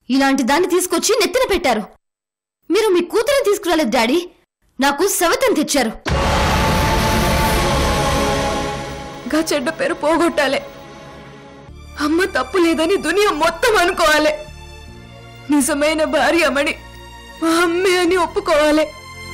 ఇలాంటి దాన్ని తీసుకొచ్చి నెత్తిన పెట్టారు మీరు మీ కూతురు తీసుకురాలేదు డాడీ నాకు సవతం తెచ్చారు గా చెడ్డ పేరు పోగొట్టాలి అమ్మ తప్పు లేదని దునియా మొత్తం అనుకోవాలి నిజమైన భార్య అమ్మని మా అమ్మే అని ఒప్పుకోవాలి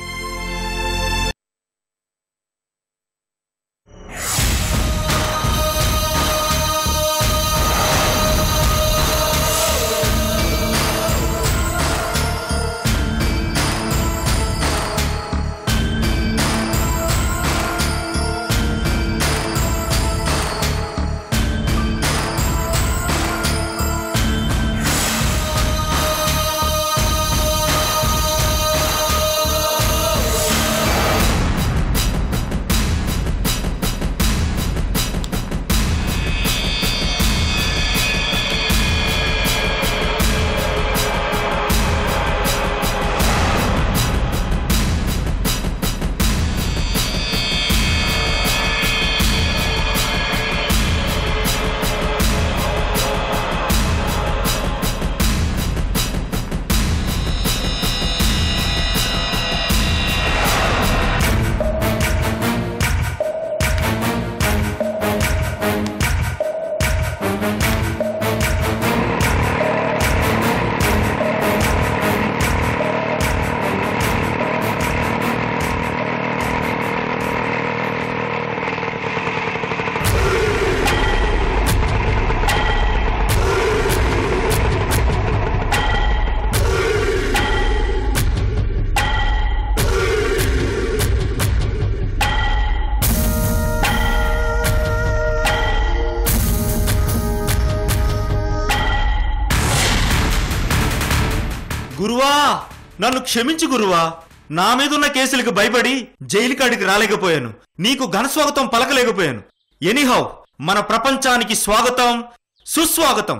గురువా నన్ను క్షమించు గురువా నా మీదున్న కేసులకు భయపడి జైలు కాడికి రాలేకపోయాను నీకు ఘనస్వాగతం పలకలేకపోయాను ఎనీహౌ మన ప్రపంచానికి స్వాగతం సుస్వాగతం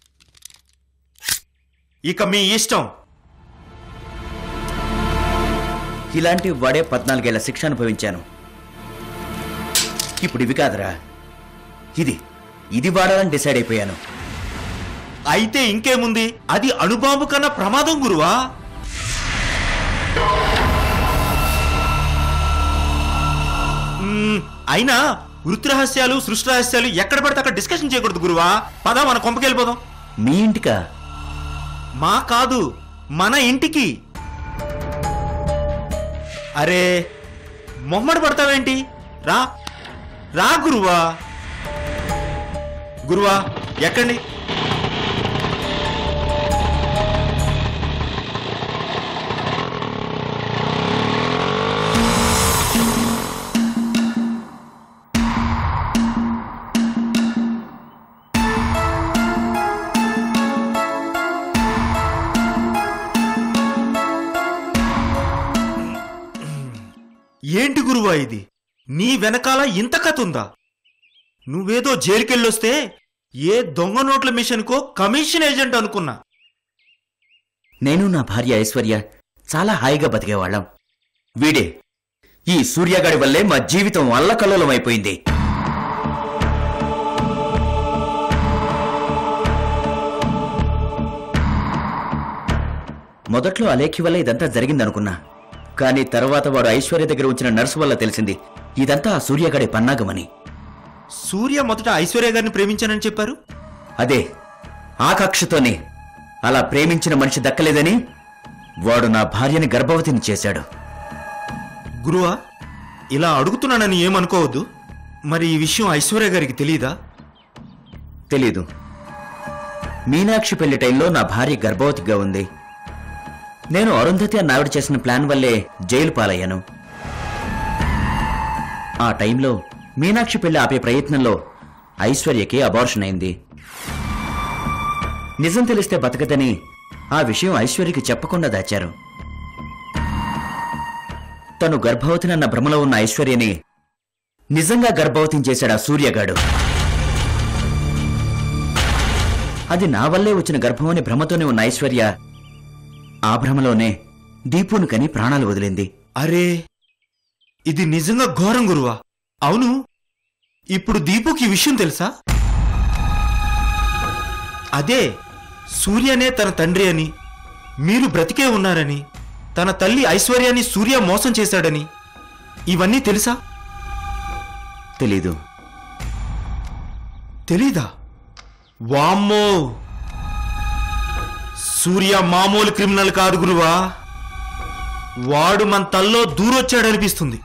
ఇక మీ ఇష్టం ఇలాంటి వాడే పద్నాలుగేళ్ల శిక్ష అనుభవించాను ఇప్పుడు ఇవి కాదురా ఇది ఇది వాడాలని డిసైడ్ అయిపోయాను అయితే ఇంకేముంది అది అణుబాంబు కన్నా ప్రమాదం గురువా మ్మ్, అయినా వృత్తి రహస్యాలు సృష్టి రహస్యాలు ఎక్కడ పడితే అక్కడ డిస్కషన్ చేయకూడదు గురువా పదా మన కొంపకెళ్ళిపోదాం మీ ఇంటికా మా కాదు మన ఇంటికి అరే మొమ్మడి పడతావేంటి రా రా గురువా గురువా ఎక్కండి ఏంటి గురువా ఇది నీ వెనకాల ఇంత కథ ఉందా నువ్వేదో జైలుకెళ్ళొస్తే ఏ దొంగ నోట్ల మిషన్కో కమిషన్ ఏజెంట్ అనుకున్నా నేను నా భార్య ఐశ్వర్య చాలా హాయిగా బతికేవాళ్ళం వీడే ఈ సూర్యగాడి వల్లే మా జీవితం అల్లకల్లోలం అయిపోయింది మొదట్లో అలేఖి వల్ల ఇదంతా జరిగిందనుకున్నా కానీ తర్వాత వాడు ఐశ్వర్య దగ్గర ఉంచిన నర్సు వల్ల తెలిసింది ఇదంతా ఆ సూర్యగాడి పన్నాగమని సూర్య మొదట ఐశ్వర్య గారిని ప్రేమించానని చెప్పారు అదే ఆ కక్షతోనే అలా ప్రేమించిన మనిషి దక్కలేదని వాడు నా భార్యని గర్భవతిని చేశాడు గురువా ఇలా అడుగుతున్నానని ఏమనుకోవద్దు మరి ఈ విషయం ఐశ్వర్య గారికి తెలియదా తెలీదు మీనాక్షి పెళ్లి టైంలో నా భార్య గర్భవతిగా ఉంది నేను అరుంధతి అన్న ఆవిడ చేసిన ప్లాన్ వల్లే జైలు పాలయ్యాను ఆ టైంలో మీనాక్షి పెళ్లి ఆపే ప్రయత్నంలో ఐశ్వర్యకి అబార్షన్ అయింది నిజం తెలిస్తే బతకదని ఆ విషయం ఐశ్వర్యకి చెప్పకుండా దాచారు తను గర్భవతినన్న భ్రమలో ఉన్న ఐశ్వర్యని నిజంగా గర్భవతిని చేశాడు ఆ సూర్యగాడు అది నా వల్లే వచ్చిన గర్భమని భ్రమతోనే ఉన్న ఐశ్వర్య ఆ భ్రమలోనే దీపును కని ప్రాణాలు వదిలింది అరే ఇది నిజంగా ఘోరం గురువా అవును ఇప్పుడు దీపుకి ఈ విషయం తెలుసా అదే సూర్యనే తన తండ్రి అని మీరు బ్రతికే ఉన్నారని తన తల్లి ఐశ్వర్యాన్ని సూర్య మోసం చేశాడని ఇవన్నీ తెలుసా తెలీదు తెలీదా వామ్మో సూర్య మామూలు క్రిమినల్ కాదు గురువా వాడు మన తల్లో దూరొచ్చాడనిపిస్తుంది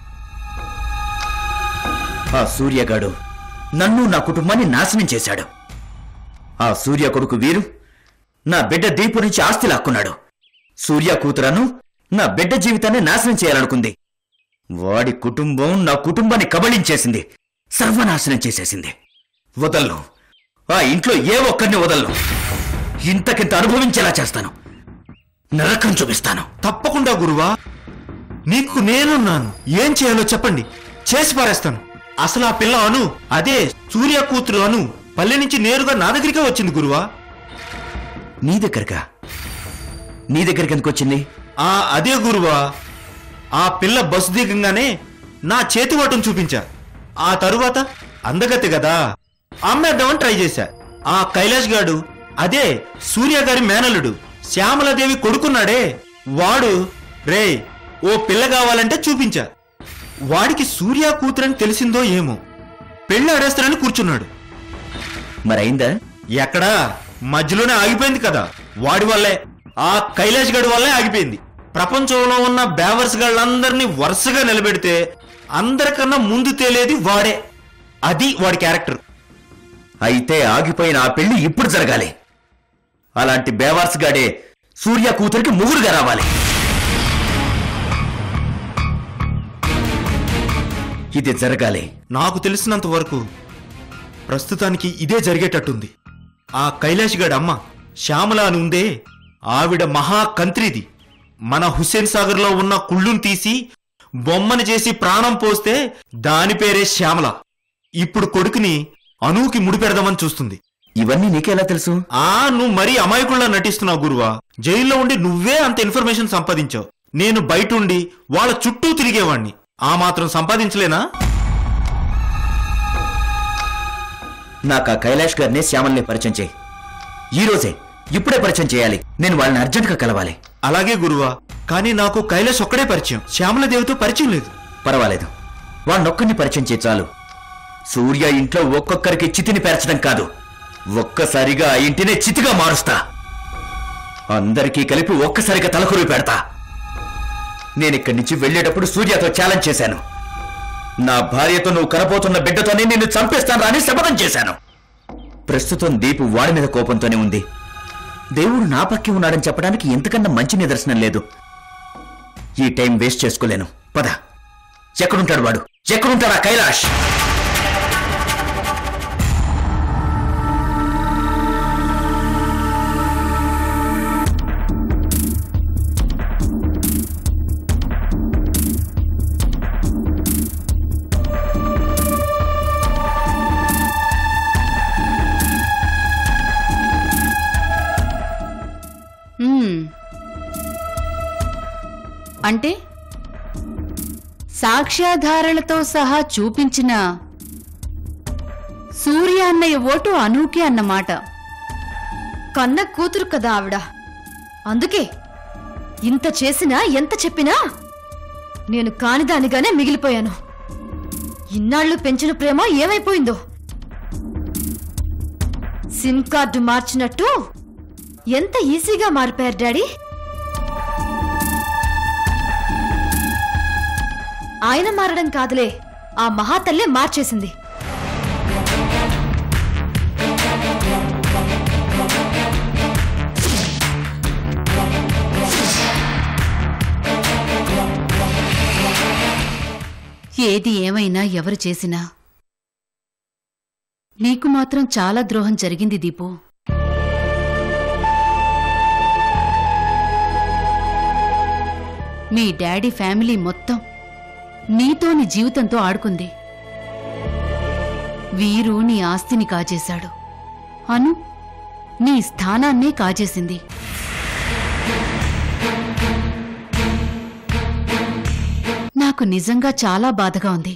ఆ సూర్యగాడు నన్ను నా కుటుంబాన్ని నాశనం చేశాడు ఆ సూర్య కొడుకు వీరు నా బిడ్డ దీపు నుంచి ఆస్తి లాక్కున్నాడు సూర్య కూతురను నా బిడ్డ జీవితాన్ని నాశనం చేయాలనుకుంది వాడి కుటుంబం నా కుటుంబాన్ని కబళించేసింది సర్వనాశనం చేసేసింది వదలను ఆ ఇంట్లో ఏ ఒక్కరిని వదలను ఇంతకింత అనుభవించేలా చేస్తాను నరకం చూపిస్తాను తప్పకుండా గురువా నీకు నేనున్నాను ఏం చేయాలో చెప్పండి చేసి పారేస్తాను అసలు ఆ పిల్ల అను అదే సూర్య కూతురు అను పల్లె నుంచి నేరుగా నా దగ్గరికే వచ్చింది గురువా నీ దగ్గరగా నీ దగ్గరికి ఎందుకు వచ్చింది ఆ అదే గురువా ఆ పిల్ల బస్సు దిగంగానే నా చేతి వాటం చూపించా ఆ తరువాత అందగతి కదా అమ్మేద్దామని ట్రై చేశా ఆ కైలాష్ గాడు అదే సూర్య గారి మేనలుడు శ్యామలాదేవి కొడుకున్నాడే వాడు రే ఓ పిల్ల కావాలంటే చూపించా వాడికి సూర్య కూతురని తెలిసిందో ఏమో పెళ్లి ఆడేస్తానని కూర్చున్నాడు మరైందా ఎక్కడా మధ్యలోనే ఆగిపోయింది కదా వాడి వల్లే ఆ కైలాష్ గడి వల్లే ఆగిపోయింది ప్రపంచంలో ఉన్న బేవర్స్ గాళ్ళందరినీ వరుసగా నిలబెడితే అందరికన్నా ముందు తేలేది వాడే అది వాడి క్యారెక్టర్ అయితే ఆగిపోయిన ఆ పెళ్లి ఇప్పుడు జరగాలి అలాంటి బేవార్స్ గాడే సూర్య కూతురికి ముగురుగా రావాలి ఇది జరగాలి నాకు తెలిసినంత వరకు ప్రస్తుతానికి ఇదే జరిగేటట్టుంది ఆ కైలాష్ గడి అమ్మ శ్యామల అని ఉందే ఆవిడ మహా కంత్రిది మన హుస్సేన్ సాగర్ లో ఉన్న కుళ్ళును తీసి బొమ్మను చేసి ప్రాణం పోస్తే దాని పేరే శ్యామల ఇప్పుడు కొడుకుని అనువుకి ముడిపెడదామని చూస్తుంది ఇవన్నీ నీకెలా తెలుసు ఆ నువ్వు మరీ అమాయకుల్లా నటిస్తున్నావు గురువా జైల్లో ఉండి నువ్వే అంత ఇన్ఫర్మేషన్ సంపాదించావు నేను బయట ఉండి వాళ్ళ చుట్టూ తిరిగేవాణ్ణి ఆ మాత్రం సంపాదించలేనా నాకు ఆ కైలాష్ గారిని శ్యామల్ని పరిచయం చేయి ఈ రోజే ఇప్పుడే పరిచయం చేయాలి నేను వాళ్ళని అర్జెంట్గా కలవాలి అలాగే గురువా కానీ నాకు కైలాష్ ఒక్కడే పరిచయం శ్యామలదేవితో పరిచయం లేదు పర్వాలేదు వాణ్ణొక్కడిని పరిచయం చేయి చాలు సూర్య ఇంట్లో ఒక్కొక్కరికి చితిని పేర్చడం కాదు ఒక్కసారిగా ఆ ఇంటినే చితిగా మారుస్తా అందరికీ కలిపి ఒక్కసారిగా తలకొరివి పెడతా నేనిక్కడి నుంచి వెళ్ళేటప్పుడు సూర్యతో ఛాలెంజ్ చేశాను నా భార్యతో నువ్వు కనబోతున్న బిడ్డతోనే నిన్ను చంపేస్తాను అని శపథం చేశాను ప్రస్తుతం దీపు వాడి మీద కోపంతోనే ఉంది దేవుడు నా పక్కే ఉన్నాడని చెప్పడానికి ఎంతకన్నా మంచి నిదర్శనం లేదు ఈ టైం వేస్ట్ చేసుకోలేను పద ఎక్కడుంటాడు వాడు ఎక్కడుంటాడా కైలాష్ మ్మ్. అంటే సాక్ష్యాధారాలతో సహా చూపించిన సూర్య అన్నయ్య ఓటు అనూకే అన్నమాట కన్న కూతురు కదా ఆవిడ అందుకే ఇంత చేసినా ఎంత చెప్పినా నేను కానిదానిగానే మిగిలిపోయాను ఇన్నాళ్ళు పెంచిన ప్రేమ ఏమైపోయిందో సిమ్ కార్డు మార్చినట్టు ఎంత ఈజీగా మారిపోయారు డాడీ ఆయన మారడం కాదులే ఆ మహాతల్లే మార్చేసింది ఏది ఏమైనా ఎవరు చేసినా నీకు మాత్రం చాలా ద్రోహం జరిగింది దీపు మీ డాడీ ఫ్యామిలీ మొత్తం నీతో నీ జీవితంతో ఆడుకుంది వీరు నీ ఆస్తిని కాజేశాడు అను నీ స్థానాన్నే కాజేసింది నాకు నిజంగా చాలా బాధగా ఉంది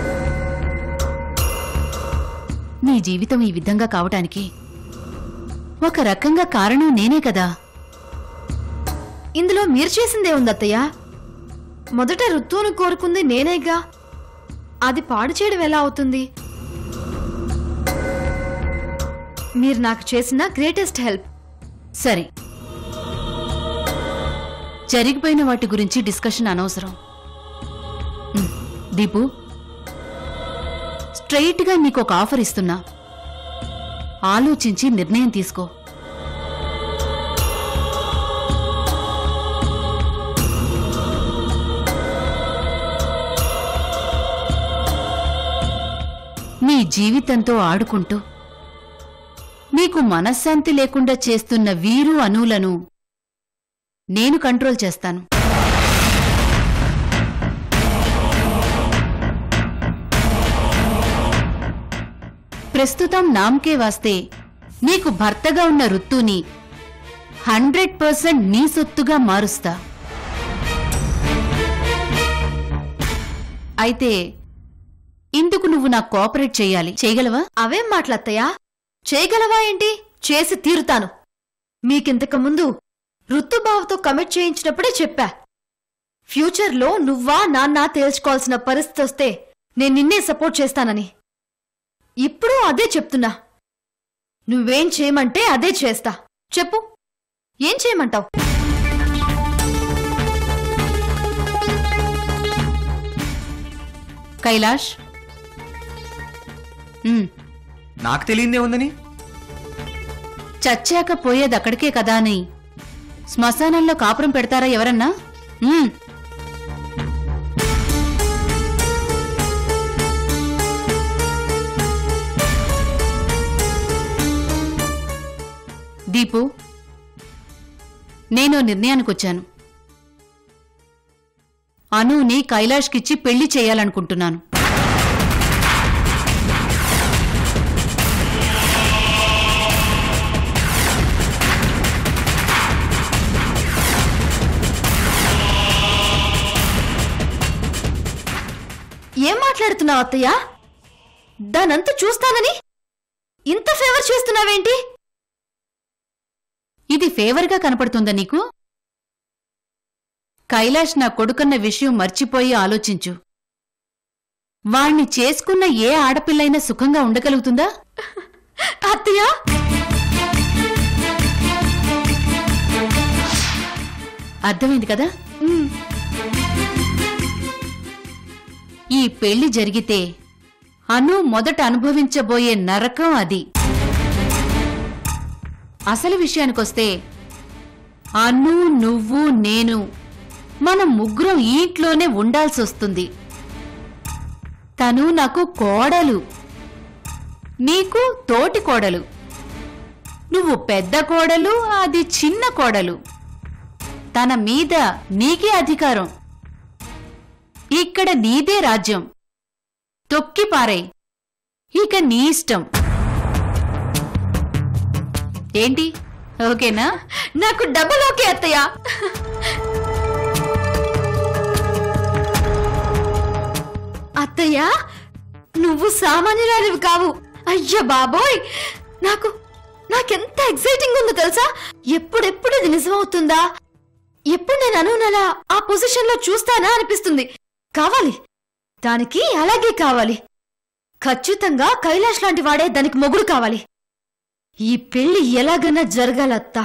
నీ జీవితం ఈ విధంగా కావటానికి ఒక రకంగా కారణం నేనే కదా ఇందులో మీరు చేసిందే ఉంది అత్తయ్య మొదట ఋతువును కోరుకుంది నేనేగా అది పాడు చేయడం ఎలా అవుతుంది మీరు నాకు చేసిన గ్రేటెస్ట్ హెల్ప్ సరే జరిగిపోయిన వాటి గురించి డిస్కషన్ అనవసరం ఉమ్, దీపు స్ట్రైట్గా నీకు ఒక ఆఫర్ ఇస్తున్నా ఆలోచించి నిర్ణయం తీసుకో నీ జీవితంతో ఆడుకుంటూ నీకు మనశ్శాంతి లేకుండా చేస్తున్న వీరు అనులను నేను కంట్రోల్ చేస్తాను ప్రస్తుతం నామకే వాస్తే నీకు భర్తగా ఉన్న రుత్తుని హండ్రెడ్ పర్సెంట్ నీ సొత్తుగా మారుస్తా అయితే ఇందుకు నువ్వు నాకు కోఆపరేట్ చేయాలి చేయగలవా అవేం మాటలత్తయ్యా చేయగలవా ఏంటి చేసి తీరుతాను మీకింతకు ముందు ఋతుబావతో కమిట్ చేయించినప్పుడే చెప్పా ఫ్యూచర్లో నువ్వా నాన్న తేల్చుకోవాల్సిన పరిస్థితి వస్తే నేను నిన్నే సపోర్ట్ చేస్తానని ఇప్పుడు అదే చెప్తున్నా నువ్వేం చేయమంటే అదే చేస్తా చెప్పు ఏం చేయమంటావు కైలాష్ ఉమ్, నాకు తెలియందే ఉందని చచ్చాక పోయేది అక్కడికే కదా అని శ్మశానంలో కాపురం పెడతారా ఎవరన్నా ఉమ్, దీపు నేను నిర్ణయానికొచ్చాను అనుని కైలాష్కిచ్చి పెళ్లి చేయాలనుకుంటున్నాను ఏం మాట్లాడుతున్నావు అత్తయ్య దానంతా చూస్తానని ఇంత ఫేవర్ చేస్తున్నావేంటి ఇది ఫేవర్గా కనపడుతుందా నీకు కైలాష్ నా కొడుకన్న విషయం మర్చిపోయి ఆలోచించు వాణ్ణి చేసుకున్న ఏ ఆడపిల్లైనా సుఖంగా ఉండగలుగుతుందా అత్తయ్య అర్థమైంది కదా ఈ పెళ్లి జరిగితే అను మొదట అనుభవించబోయే నరకం అది అసలు విషయానికొస్తే అను నువ్వు నేను మనం ముగ్గురం ఈ ఇంట్లోనే ఉండాల్సి వస్తుంది తను నాకు కోడలు నీకు తోటి కోడలు నువ్వు పెద్ద కోడలు అది చిన్న కోడలు తన మీద నీకే అధికారం ఇక్కడ నీదే రాజ్యం తొక్కి పారే ఇక నీ ఇష్టం ఏంటి ఓకేనా నాకు డబుల్ ఓకే అత్తయ్య అత్తయ్య నువ్వు సామాన్యురాలివి కావు అయ్య బాబోయ్ నాకు నాకెంత ఎక్సైటింగ్ ఉందో తెలుసా ఎప్పుడెప్పుడు ఇది నిజమవుతుందా ఎప్పుడు నేను అనునలా ఆ పొజిషన్ లో చూస్తానా అనిపిస్తుంది కావాలి దానికి అలాగే కావాలి ఖచ్చితంగా కైలాష్ లాంటి వాడే దానికి మొగుడు కావాలి ఈ పెళ్లి ఎలాగైనా జరగాలత్తా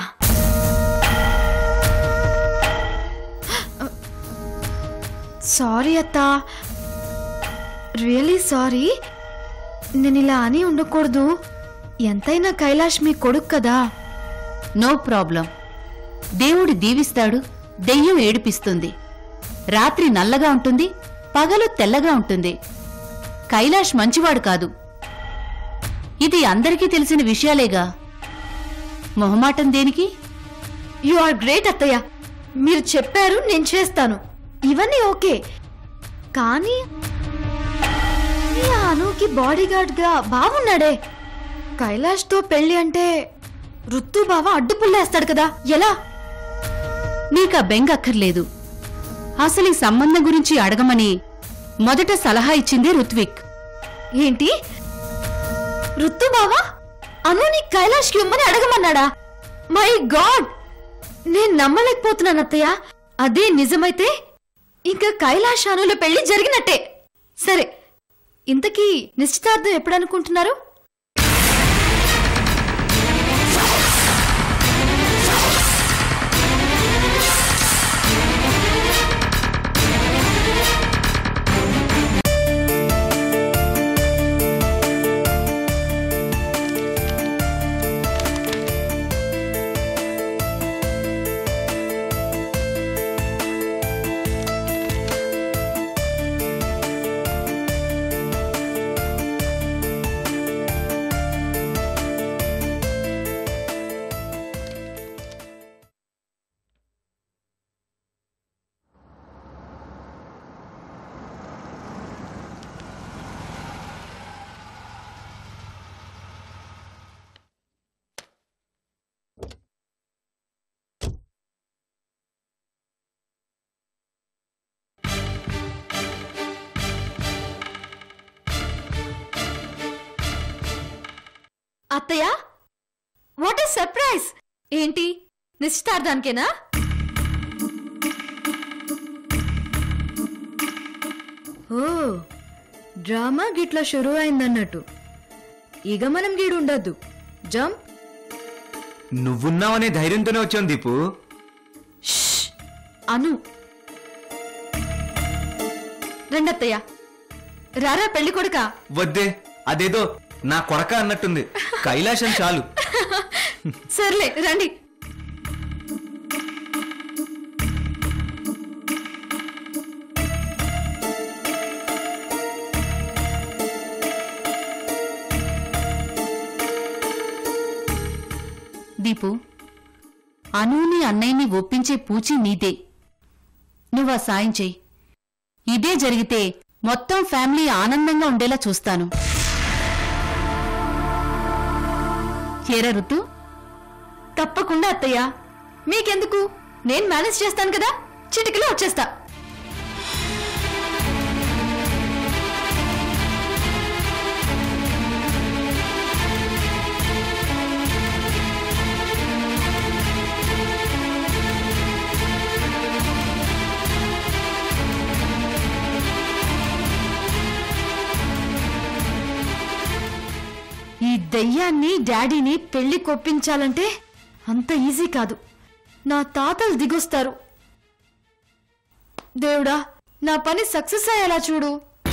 సారీ అత్తా రియలీ సారీ నేను ఇలా అని ఉండకూడదు ఎంతైనా కైలాష్ మీ కొడుకు కదా నో ప్రాబ్లం దేవుడు దీవిస్తాడు దెయ్యం ఏడిపిస్తుంది రాత్రి నల్లగా ఉంటుంది పగలు తెల్లగా ఉంటుంది కైలాష్ మంచివాడు కాదు ఇది అందరికీ తెలిసిన విషయాలేగా మొహమాటం దేనికి యు ఆర్ గ్రేట్ అత్తయ్య మీరు చెప్పారు నేను చేస్తాను ఇవన్నీ ఓకే కానీ ఈ అనుకి బాడీ గార్డ్ గా బాగున్నాడే కైలాష్ తో పెళ్లి అంటే రుత్తు బావ అడ్డుపుల్లేస్తాడు కదా ఎలా నీకా బెంగ అక్కర్లేదు అసలు ఈ సంబంధం గురించి అడగమని మొదట సలహా ఇచ్చింది రుత్విక్ ఏంటి రుత్తు బావ అనుని కైలాష్కి ఇమ్మని అడగమన్నాడా మై గాడ్ నేను నమ్మలేకపోతున్నాను అత్తయ్య అదే నిజమైతే ఇంకా కైలాష్ అనుల పెళ్లి జరిగినట్టే సరే ఇంతకీ నిశ్చితార్థం ఎప్పుడనుకుంటున్నారు అత్తయ్య వాట్ ఇస్ సర్ప్రైజ్ ఏంటి నిశ్చితార్థానికేనా ఓ డ్రామా గిట్లా షురూ అయిందన్నట్టు ఇక మనం గీడు ఉండద్దు జంప్ నువ్వున్నావనే ధైర్యంతోనే వచ్చాను దీపు అను రెండత్తయ్య రారా పెళ్లి కొడుక వద్దే అదేదో నా కొడక అన్నట్టుంది కైలాసం చాలు సర్లే రండి దీపు అనూని అన్నయ్యని ఒప్పించే పూచి నీదే నువ్వా సాయం చెయ్యి ఇదే జరిగితే మొత్తం ఫ్యామిలీ ఆనందంగా ఉండేలా చూస్తాను ఏరా ఋతు తప్పకుండా అత్తయ్య మీకెందుకు నేను మేనేజ్ చేస్తాను కదా చిటికలో వచ్చేస్తా ఈ దయ్యాన్ని డాడీని పెళ్లి కొప్పించాలంటే అంత ఈజీ కాదు నా తాతలు దిగొస్తారు దేవుడా నా పని సక్సెస్ అయ్యేలా చూడు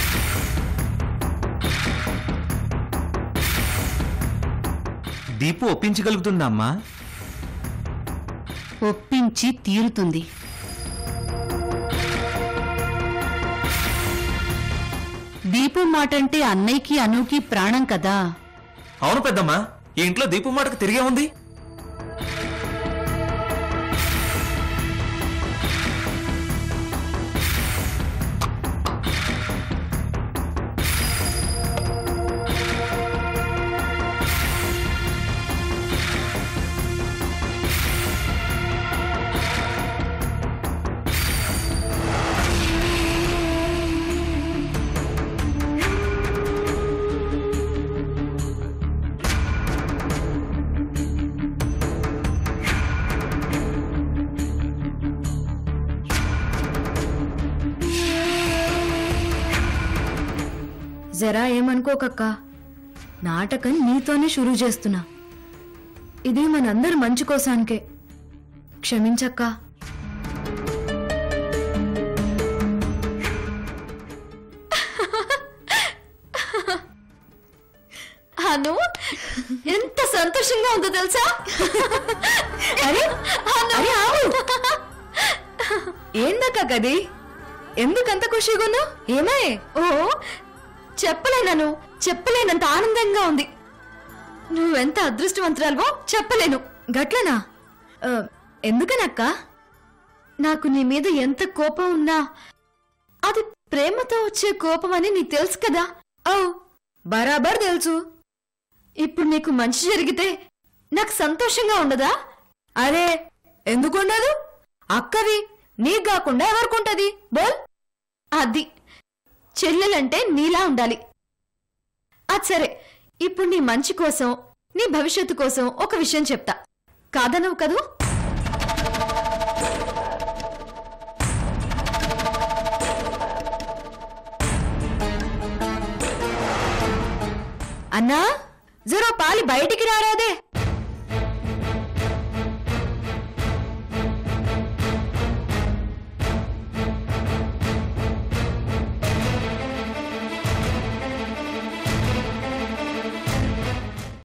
దీపు ఒప్పించగలుగుతుందా అమ్మా ఒప్పించి తీరుతుంది దీపు మాటంటే అన్నయ్యకి అనూకి ప్రాణం కదా అవును పెద్దమ్మా ఈ ఇంట్లో దీపు మాటకు తిరిగే ఉంది జరా ఏమనుకోకక్క నాటకం నీతోనే షురూ చేస్తున్నా ఇది మనందరి మంచి కోసానికే క్షమించక్క అను ఎంత సంతోషంగా ఉందో తెలుసా అరే అను. అరే ఆవు ఏందక్క గది ఎందుకంత ఖుషిగా ఉన్నావు ఏమాయే ఓ చెప్పలేనను చెప్పలేనంత ఆనందంగా ఉంది నువ్వెంత అదృష్టవంతురాలువో చెప్పలేను గట్లనా ఆ, ఎందుకనక్క నాకు నీ మీద ఎంత కోపం ఉన్నా అది ప్రేమతో వచ్చే కోపం అని నీకు తెలుసు కదా ఓ బరాబర్ తెలుసు ఇప్పుడు నీకు మంచి జరిగితే నాకు సంతోషంగా ఉండదా అరే ఎందుకుండదు అక్కవి నీకు కాకుండా ఎవరికుంటది బోల్ అది చెల్లెలంటే నీలా ఉండాలి అది సరే ఇప్పుడు నీ మంచి కోసం నీ భవిష్యత్తు కోసం ఒక విషయం చెప్తా కాదనవు కదూ అన్నా జరా పాలి బయటికి రారాదే